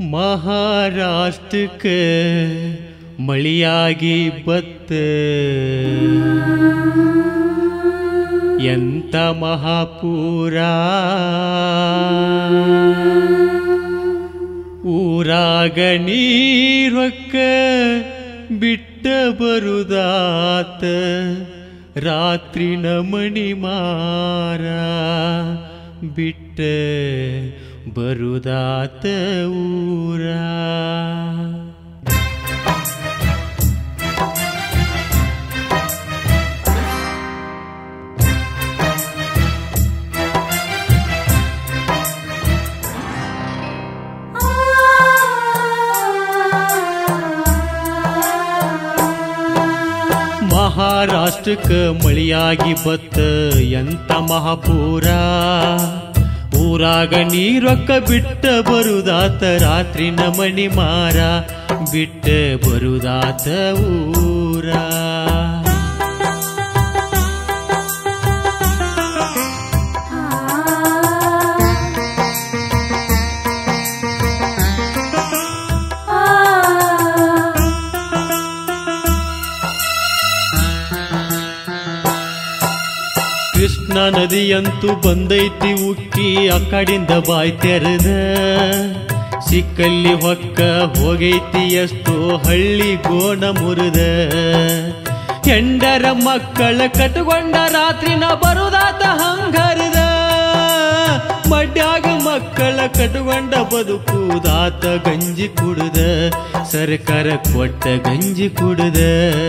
ಮಹಾರಾಷ್ಟ್ರಕ್ಕೆ ಮಳಿಯಾಗಿ ಬತ್ತ ಎಂತ ಮಹಾಪೂರ ಊರಾಗ ನೀರೊಕ್ಕ ಬಿಟ್ಟ ಬರುದಾತ ರಾತ್ರಿ ನಮಣಿ ಮಾರ ಬಿಟ್ಟ ಬರುದಾತ ಊರ ಮಹಾರಾಷ್ಟ್ರಕ್ಕೆ ಮಳಿಯಾಗಿ ಬತ್ತ ಎಂತ ಮಹಾಪೂರ ಊರಾಗ ನೀರೊಕ್ಕ ಬಿಟ್ಟ ಬರುದಾತ ರಾತ್ರಿ ನಮಣಿ ಮಾರ ಬಿಟ್ಟ ಬರುದಾತ ಊರ ಕೃಷ್ಣ ನದಿಯಂತೂ ಬಂದೈತಿ ಉಕ್ಕಿ ಆ ಕಡಿಂದ ಬಾಯ್ ತೆರೆದ ಸಿಕ್ಕಲ್ಲಿ ಹೊಕ್ಕ ಹೋಗೈತಿ ಎಷ್ಟೋ ಹಳ್ಳಿ ಗೋಣ ಮುರಿದ ಹೆಂಡರ ಮಕ್ಕಳ ಕಟ್ಕೊಂಡ ರಾತ್ರಿನ ಬರುದಾತ ಹಂಗರಿದ ಮಡ್ಯಾಗ ಮಕ್ಕಳ ಕಟ್ಕೊಂಡ ಬದುಕುದಾತ ಗಂಜಿ ಕುಡುದ ಸರ್ಕಾರ ಕೊಟ್ಟ ಗಂಜಿ ಕುಡುದ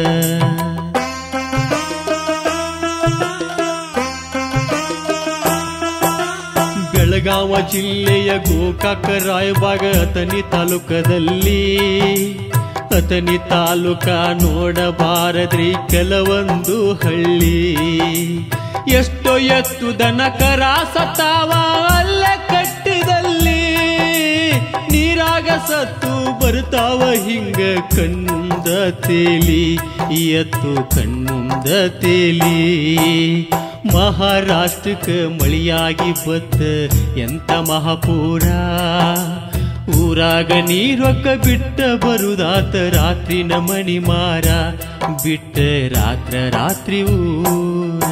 ಬೆಳಗಾವ ಜಿಲ್ಲೆಯ ಗೋಕಾಕ ರಾಯಬಾಗ ಅತನಿ ತಾಲೂಕದಲ್ಲಿ ಅತನಿ ತಾಲೂಕ ನೋಡಬಾರದ್ರಿ ಕೆಲವೊಂದು ಹಳ್ಳಿ ಎಷ್ಟೋ ಎತ್ತು ದನ ಕರ ಸತ್ತಾವ ಅಲ್ಲೇ ಕಟ್ಟಿದಲ್ಲಿ ನೀರಾಗ ಸತ್ತು ಬರ್ತಾವ ಹಿಂಗ ಕಣ್ಣುಂದ ತೇಲಿ ಈ ಎತ್ತು ಕಣ್ಣುಂದ ತೇಲಿ ಮಹಾರಾಷ್ಟ್ರಕ್ಕೆ ಮಳಿಯಾಗಿ ಬತ್ತ ಎಂತ ಮಹಾಪೂರ ಊರಾಗ ನೀರೊಕ್ಕ ಬಿಟ್ಟ ಬರುದಾತ ರಾತ್ರಿ ನಮಣಿ ಮಾರ ಬಿಟ್ಟ ರಾತ್ರ ರಾತ್ರಿ ಊರ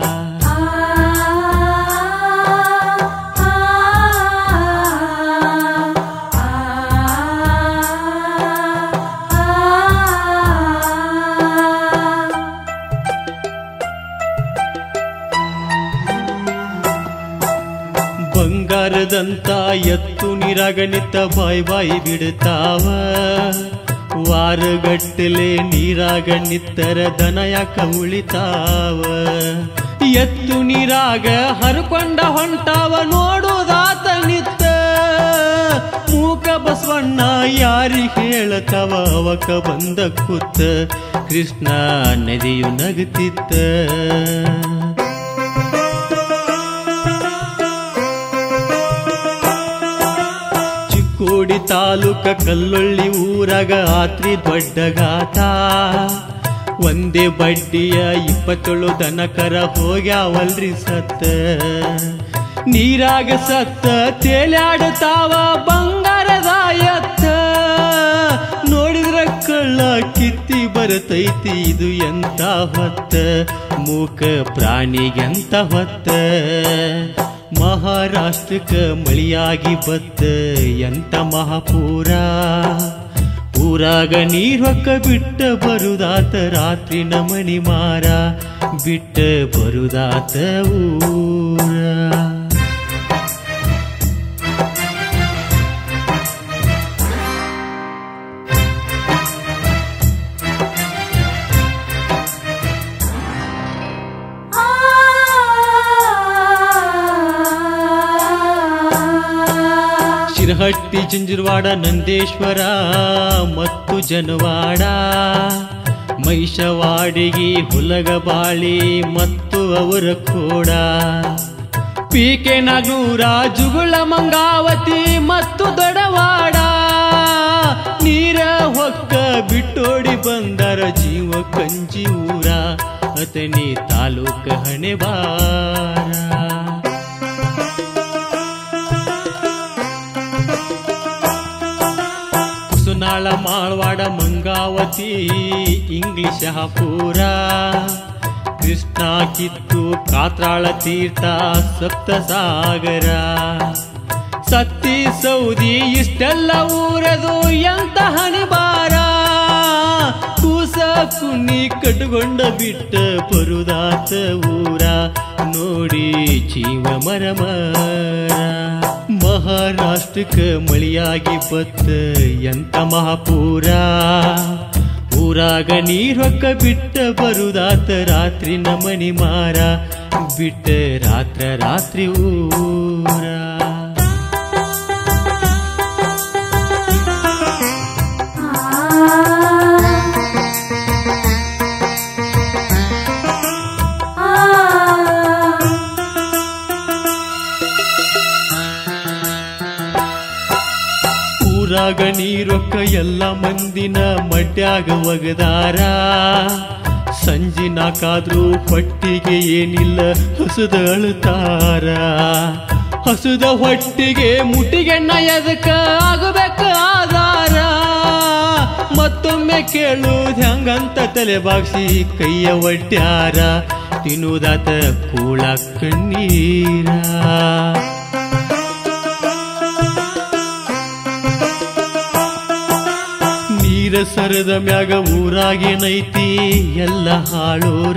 ಬಂಗಾರದಂತ ಎತ್ತು ನೀರಾಗ ನಿತ್ತ ಬಾಯಿ ಬಾಯಿ ಬಿಡ್ತಾವ ವಾರಗಟ್ಟಲೆ ನೀರಾಗ ನಿತ್ತರ ದನ ಯಾಕ ಉಳಿತಾವ ಎತ್ತು ನೀರಾಗ ಹರ್ಕೊಂಡ ಹೊಂಟಾವ ನೋಡುದಾತ ನಿತ್ತ ಮೂಕ ಬಸವಣ್ಣ ಯಾರಿಗೆ ಹೇಳತವ ಅವಕ ಬಂದ ಕೂತ ಕೃಷ್ಣ ನದಿಯು ನಗುತ್ತಿತ್ತ ಚಿಕ್ಕೋಡಿ ತಾಲೂಕ ಕಲ್ಲೊಳ್ಳಿ ಊರಾಗ ಆತ್ರಿ ದೊಡ್ಡ ಗಾತ ಒಂದೇ ಬಡ್ಡಿಯ ಇಪ್ಪತ್ತೇಳು ದನಕರ ಹೋಗ್ಯಾವಲ್ರಿ ಸತ್ತ ನೀರಾಗ ಸತ್ತ ತೇಲಾಡ್ತಾವ ಬಂಗಾರದ ಎತ್ತ ನೋಡಿದ್ರ ಕಳ್ಳ ಕಿತ್ತಿ ಬರತೈತಿ ಇದು ಎಂತ ಹೊತ್ತ ಮೂಕ ಪ್ರಾಣಿಗೆಂತ ಹೊತ್ತ ಮಹಾರಾಷ್ಟ್ರಕ್ಕ ಮಳಿಯಾಗಿ ಬತ್ತ ಎಂತ ಮಹಾಪೂರ ಊರಾಗ ನೀರೊಕ್ಕ ಬಿಟ್ಟ ಬರುದಾತ ರಾತ್ರಿ ನಮಣಿ ಮಾರ ಬಿಟ್ಟ ಬರುದಾತ ಊರ ಶಿರಹಟ್ಟಿ ಚಿಂಜಿರವಾಡ ನಂದೇಶ್ವರ ಮತ್ತು ಜನವಾಡ ಮೈಷವಾಡಿಗಿ ಹುಲಗಬಾಳಿ ಮತ್ತು ಅವರ ಕೋಡ ಪಿಕೆ ನಾಗೂರ ಜುಗುಳ ಮಂಗಾವತಿ ಮತ್ತು ದೊಡವಾಡ ನೀರ ಹೊಕ್ಕ ಬಿಟ್ಟೋಡಿ ಬಂದರ ಜೀವ ಕಂಜಿ ಊರ ಅತನಿ ತಾಲೂಕ ಹಣೆ ಬಾರ ಬಂಟ್ವಾಳ ಮಾಳ್ವಾಡ ಮಂಗಾವತಿ ಇಂಗ್ಲಿಷ್ ಪೂರ ಕೃಷ್ಣ ಕಿತ್ತು ಕಾತ್ರಾಳ ತೀರ್ಥ ಸಪ್ತ ಸಾಗರ ಸತ್ತಿ ಸೌದಿ ಇಷ್ಟೆಲ್ಲ ಊರದು ಎಂತ ಹಣಿಬಾರ ಕೂಸ ಕುನ್ನಿ ಕಟ್ಟುಕೊಂಡ ಬಿಟ್ಟ ಪರುದಾತ ಊರ ನೋಡಿ ಜೀವ ಮರಮರ ಮಹಾರಾಷ್ಟ್ರಕ್ಕ ಮಳಿಯಾಗಿ ಬತ್ತ ಎಂತ ಮಹಾಪೂರ ಊರಾಗ ನೀರೊಕ್ಕ ಬಿಟ್ಟ ಬರುದಾತ ರಾತ್ರಿ ನಮನಿ ಮಾರ ಬಿಟ್ಟ ರಾತ್ರ ರಾತ್ರಿ ಊರ ಊರಾಗ ನೀರೊಕ್ಕ ಎಲ್ಲ ಮಂದಿನ ಮಡ್ಯಾಗ ಒಗದಾರ ಸಂಜೆ ನಾಕಾದ್ರೂ ಪಟ್ಟಿಗೆ ಏನಿಲ್ಲ ಹಸುದ ಅಳುತ್ತಾರ ಹಸುದ ಹೊಟ್ಟಿಗೆ ಮುಟ್ಟಿಗೆಣ್ಣ ಎದಕ್ಕ ಆಗಬೇಕ ಆಧಾರ ಮತ್ತೊಮ್ಮೆ ಕೇಳುವುದು ಹೆಂಗಂತ ತಲೆ ಬಾಗ್ಸಿ ಕೈಯ ಒಡ್ಡ್ಯಾರ ತಿನ್ನುವುದಾತ ಕೂಳ ಕಣ್ಣೀರ ನೀರ ಸರದ ಮ್ಯಾಗ ಊರಾಗೇನೈತಿ ಎಲ್ಲ ಹಾಳೋರ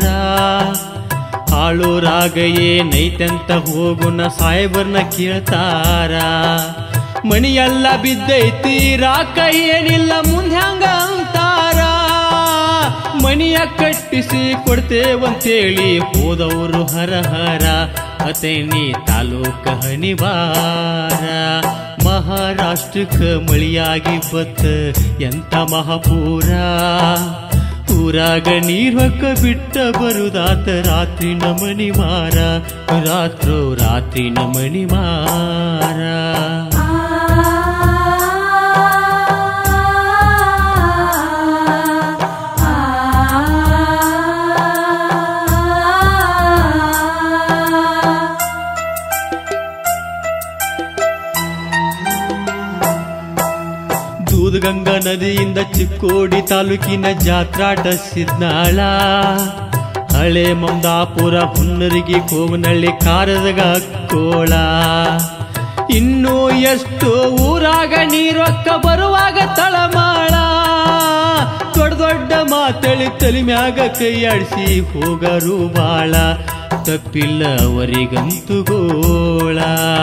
ಹಾಳೋರಾಗ ಏನೈತಂತ ಹೋಗುನ ಸಾಹೇಬರ್ನ ಕೇಳ್ತಾರ ಮಣಿಯೆಲ್ಲ ಬಿದ್ದೈತಿ ರಾಕ ಏನಿಲ್ಲ ಮುಂದೆ ಹಂಗ ಅಂತಾರ ಮಣಿಯ ಕಟ್ಟಿಸಿ ಕೊಡ್ತೇವಂತೇಳಿ ಹೋದವರು ಹರ ಹರ ಅತೇನಿ ತಾಲೂಕ ಹಣಿವಾರ ಮಹಾರಾಷ್ಟ್ರಕ್ಕ ಮಳಿಯಾಗಿ ಬತ್ತ ಎಂತ ಮಹಾಪೂರ ಊರಾಗ ನೀರೊಕ್ಕ ಬಿಟ್ಟ ಬರುದಾತ ರಾತ್ರಿ ನಮನಿ ಮಾರ ರಾತ್ರೋ ರಾತ್ರಿ ನಮನಿ ಮಾರ ದೂದಗಂಗಾ ನದಿಯಿಂದ ಚಿಕ್ಕೋಡಿ ತಾಲೂಕಿನ ಜಾತ್ರಾಟ ಸಿದ್ನಾಳ ಹಳೆ ಮಂದಾಪುರ ಹುನ್ನರಿಗೆ ಕೋವನಳ್ಳಿ ಕಾರದಗ ಕೋಳ ಇನ್ನು ಎಷ್ಟು ಊರಾಗ ನೀರೊಕ್ಕ ಬರುವಾಗ ತಳಮಾಳ ದೊಡ್ಡ ದೊಡ್ಡ ಮಾತಳಿ ತಲೆ ಮ್ಯಾಗ ಕೈ ಆಡಿಸಿ ಹೋಗರು ಬಾಳ ತಪ್ಪಿಲ್ಲ ಅವರಿಗಂತೂ ಗೋಳ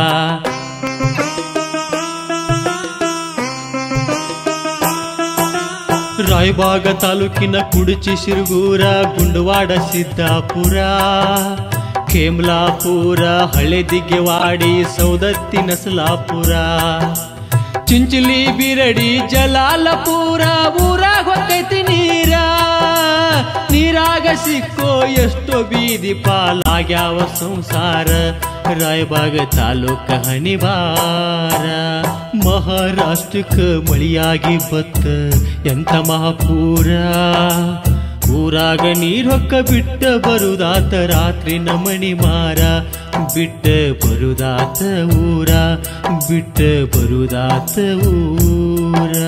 ರಾಯಬಾಗ ತಾಲೂಕಿನ ಕುಡುಚಿ ಸಿರುಗೂರ ಗುಂಡವಾಡ ಸಿದ್ದಾಪುರ ಕೇಮ್ಲಾಪುರ ಹಳೆದಿಗ್ಗೆವಾಡಿ ಸೌದತ್ತಿ ನಸಲಾಪುರ ಚಿಂಚಲಿ ಬಿರಡಿ ಜಲಾಲಪುರ ಊರಾಗ ಹೊಕ್ಕೈತಿ ನೀರ ನೀರಾಗ ಸಿಕ್ಕೋ ಎಷ್ಟೋ ಬೀದಿ ಪಾಲಾಗ್ಯಾವ ಸಂಸಾರ ರಾಯಬಾಗ ತಾಲೂಕ ಹಣಿವಾರ ಮಹಾರಾಷ್ಟ್ರಕ್ಕ ಮಳಿಯಾಗಿ ಬತ್ತ ಎಂತ ಮಹಾಪೂರ ಊರಾಗ ನೀರೊಕ್ಕ ಬಿಟ್ಟ ಬರುದಾತ ರಾತ್ರಿ ನಮಣಿ ಮಾರ ಬಿಟ್ಟ ಬರುದಾತ ಊರ ಬಿಟ್ಟ ಬರುದಾತ ಊರ